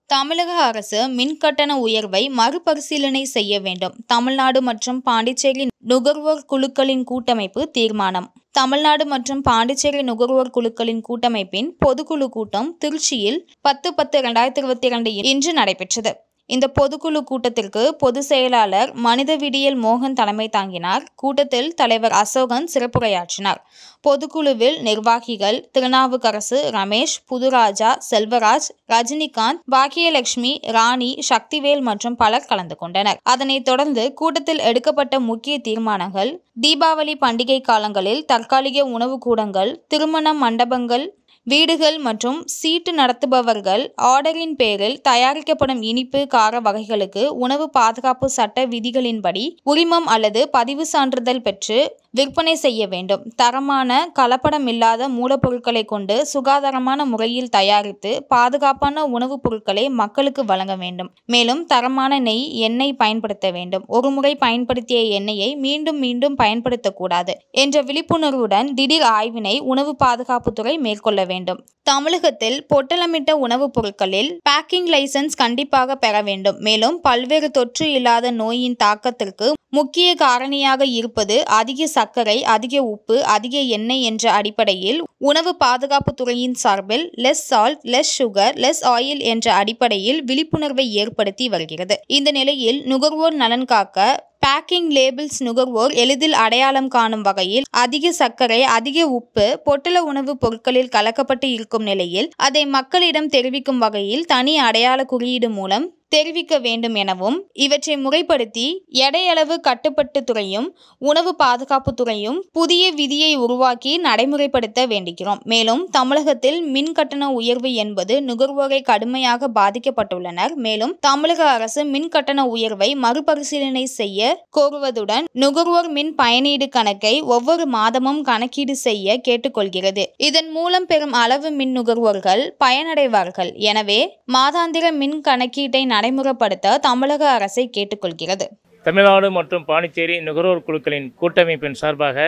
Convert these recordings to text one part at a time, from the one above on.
தமிழக அரசு மின்கட்டண உயர்வை மறுபரிசீலனை செய்ய வேண்டும் தமிழ்நாடு மற்றும் பாண்டிச்சேரி நுகர்வோர் குழுக்களின் கூட்டமைப்பு தீர்மானம் தமிழ்நாடு மற்றும் பாண்டிச்சேரி நுகர்வோர் குழுக்களின் கூட்டமைப்பின் பொதுக்குழு கூட்டம் திருச்சியில் பத்து பத்து இரண்டாயிரத்தி இருபத்தி இரண்டு இன்று நடைபெற்றது இந்த பொதுக்குழு கூட்டத்திற்கு பொதுச் செயலாளர் மனிதவிடியல் மோகன் தலைமை தாங்கினார் கூட்டத்தில் தலைவர் அசோகன் சிறப்புரையாற்றினார் பொதுக்குழுவில் நிர்வாகிகள் திருநாவுக்கரசு ரமேஷ் புதுராஜா செல்வராஜ் ரஜினிகாந்த் பாக்கியலட்சுமி ராணி சக்திவேல் மற்றும் பலர் கலந்து கொண்டனர் அதனைத் தொடர்ந்து கூட்டத்தில் எடுக்கப்பட்ட முக்கிய தீர்மானங்கள் தீபாவளி பண்டிகை காலங்களில் தற்காலிக உணவு கூடங்கள் திருமண மண்டபங்கள் வீடுகள் மற்றும் சீட்டு நடத்துபவர்கள் ஆர்டரின் பேரில் தயாரிக்கப்படும் இனிப்பு கார வகைகளுக்கு உணவு பாதுகாப்பு சட்ட விதிகளின்படி உரிமம் அல்லது பதிவு சான்றிதழ் பெற்று விற்பனை செய்ய வேண்டும் தரமான கலப்படமில்லாத மூலப்பொருட்களை கொண்டு சுகாதாரமான முறையில் தயாரித்து பாதுகாப்பான உணவுப் பொருட்களை மக்களுக்கு வழங்க வேண்டும் மேலும் தரமான நெய் எண்ணெய் பயன்படுத்த வேண்டும் ஒருமுறை பயன்படுத்திய எண்ணெயை மீண்டும் மீண்டும் பயன்படுத்தக்கூடாது என்ற விழிப்புணர்வுடன் திடீர் ஆய்வினை உணவு பாதுகாப்புத்துறை மேற்கொள்ள வேண்டும் தமிழகத்தில் பொட்டலமிட்ட உணவுப் பொருட்களில் பேக்கிங் லைசன்ஸ் கண்டிப்பாக பெற வேண்டும் மேலும் பல்வேறு தொற்று இல்லாத நோயின் தாக்கத்திற்கு முக்கிய காரணியாக இருப்பது அதிக சர்க்கரை அதிக உப்பு அதிக எண்ணெய் என்ற அடிப்படையில் உணவு பாதுகாப்பு துறையின் சார்பில் less salt less sugar less oil என்ற அடிப்படையில் விழிப்புணர்வை ஏற்படுத்தி வருகிறது இந்த நிலையில் நுகர்வோர் நலன் காக்க பேக்கிங் லேபிள்ஸ் நுகர்வோர் எளிதில் அடையாளம் காணும் வகையில் அதிக சர்க்கரை அதிக உப்பு பொட்டல உணவுப் பொருட்களில் கலக்கப்பட்டு இருக்கும் நிலையில் அதை மக்களிடம் தெரிவிக்கும் வகையில் தனி அடையாள குறியீடு மூலம் தெரிவிக்க வேண்டும் எனவும் இவற்றை முறைப்படுத்தி எடையளவு கட்டுப்பட்டு துறையும் உணவு பாதுகாப்பு துறையும் புதிய விதியை உருவாக்கி நடைமுறைப்படுத்த வேண்டுகிறோம் மேலும் தமிழகத்தில் மின் கட்டண உயர்வு என்பது நுகர்வோரை கடுமையாக பாதிக்கப்பட்டுள்ளனர் மேலும் தமிழக அரசு மின் கட்டண உயர்வை மறுபரிசீலனை செய்ய கோருவதுடன் நுகர்வோர் மின் பயனீடு கணக்கை ஒவ்வொரு மாதமும் கணக்கீடு செய்ய கேட்டுக்கொள்கிறது இதன் மூலம் பெரும் அளவு மின் நுகர்வோர்கள் பயனடைவார்கள் எனவே மாதாந்திர மின் கணக்கீட்டை நடைமுறைப்படுத்த தமிழக அரசை கேட்டுக்கொள்கிறது தமிழ்நாடு மற்றும் பாண்டிச்சேரி நுகர்வோர் குழுக்களின் கூட்டமைப்பின் சார்பாக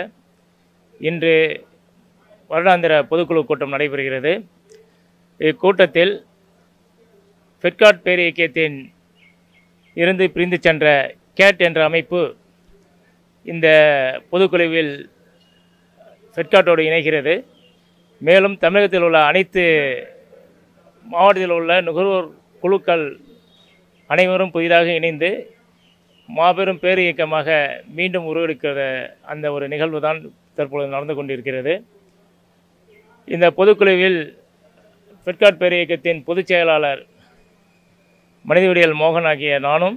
இன்று வருடாந்திர பொதுக்குழு கூட்டம் நடைபெறுகிறது இக்கூட்டத்தில் ஃபெட்காட் பேர் இயக்கத்தின் இருந்து பிரிந்து சென்ற கேட் என்ற அமைப்பு இந்த பொதுக்குழுவில் ஃபெட்காட்டோடு இணைகிறது மேலும் தமிழகத்தில் உள்ள அனைத்து மாவட்டத்தில் உள்ள நுகர்வோர் குழுக்கள் அனைவரும் புதிதாக இணைந்து மாபெரும் பேர் இயக்கமாக மீண்டும் உருவெடுக்கிற அந்த ஒரு நிகழ்வு தான் தற்பொழுது நடந்து கொண்டிருக்கிறது இந்த பொதுக்குழுவில் ஃபெட்காட் பேர் இயக்கத்தின் பொதுச் செயலாளர் மனிதவிடியல் மோகன் ஆகிய நானும்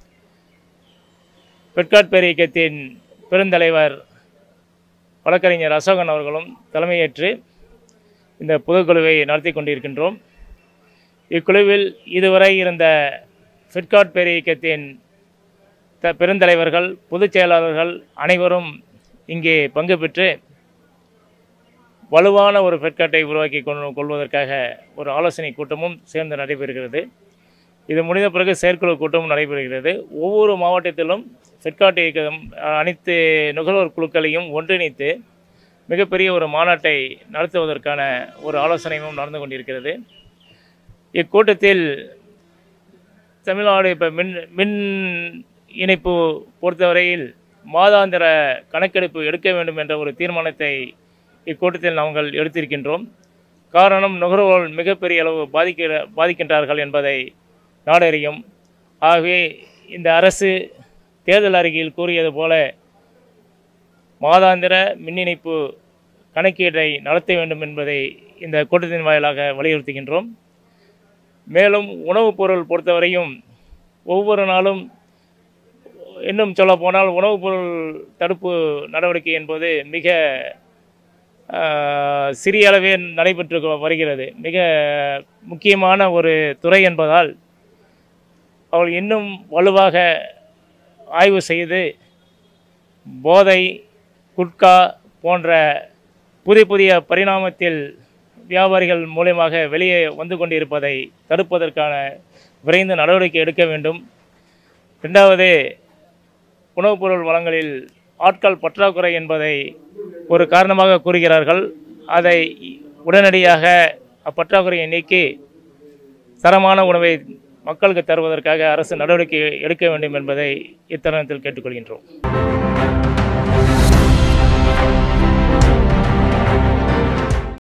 ஃபெட்காட் பேர் இயக்கத்தின் பெருந்தலைவர் வழக்கறிஞர் அசோகன் அவர்களும் தலைமையேற்று இந்த பொதுக்குழுவை நடத்தி கொண்டிருக்கின்றோம் இக்குழுவில் இதுவரை இருந்த ஃபிட்காட் பேர் இயக்கத்தின் த பெருந்தலைவர்கள் பொதுச் செயலாளர்கள் அனைவரும் இங்கே பங்கு பெற்று வலுவான ஒரு ஃபெட்காட்டை உருவாக்கி கொண்டு கொள்வதற்காக ஒரு ஆலோசனை கூட்டமும் சேர்ந்து நடைபெறுகிறது இது முடிந்த பிறகு செயற்குழு கூட்டமும் நடைபெறுகிறது ஒவ்வொரு மாவட்டத்திலும் ஃபெட்காட் இயக்கம் அனைத்து நுகர்வோர் குழுக்களையும் ஒன்றிணைத்து மிகப்பெரிய ஒரு மாநாட்டை நடத்துவதற்கான ஒரு ஆலோசனையும் நடந்து கொண்டிருக்கிறது இக்கூட்டத்தில் தமிழ்நாடு இப்போ மின் மின் இணைப்பு பொறுத்தவரையில் மாதாந்திர கணக்கெடுப்பு எடுக்க வேண்டும் என்ற ஒரு தீர்மானத்தை இக்கூட்டத்தில் நாங்கள் எடுத்திருக்கின்றோம் காரணம் நுகர்வோர் மிகப்பெரிய அளவு பாதிக்கிற பாதிக்கின்றார்கள் என்பதை நாடறியும் ஆகவே இந்த அரசு தேர்தல் அறிக்கையில் கூறியது போல மாதாந்திர மின் இணைப்பு கணக்கீட்டை நடத்த வேண்டும் என்பதை இந்த கூட்டத்தின் வாயிலாக வலியுறுத்துகின்றோம் மேலும் உணவுப் பொருள் பொறுத்தவரையும் ஒவ்வொரு நாளும் இன்னும் சொல்லப்போனால் உணவுப் பொருள் தடுப்பு நடவடிக்கை என்பது மிக ஆஹ், சிறிய அளவே நடைபெற்று கொ- வருகிறது மிக முக்கியமான ஒரு துறை என்பதால் அவள் இன்னும் வலுவாக ஆய்வு செய்து போதை குட்கா போன்ற புதிய புதிய பரிணாமத்தில் வியாபாரிகள் மூலியமாக வெளியே வந்து கொண்டிருப்பதை தடுப்பதற்கான விரைந்து நடவடிக்கை எடுக்க வேண்டும் ரெண்டாவது உணவுப் பொருள் வழங்கலில் ஆட்கள் பற்றாக்குறை என்பதை ஒரு காரணமாக கூறுகிறார்கள் அதை உடனடியாக அப்பற்றாக்குறையை நீக்கி தரமான உணவை மக்களுக்கு தருவதற்காக அரசு நடவடிக்கை எடுக்க வேண்டும் என்பதை இத்தருணத்தில் கேட்டுக்கொள்கின்றோம்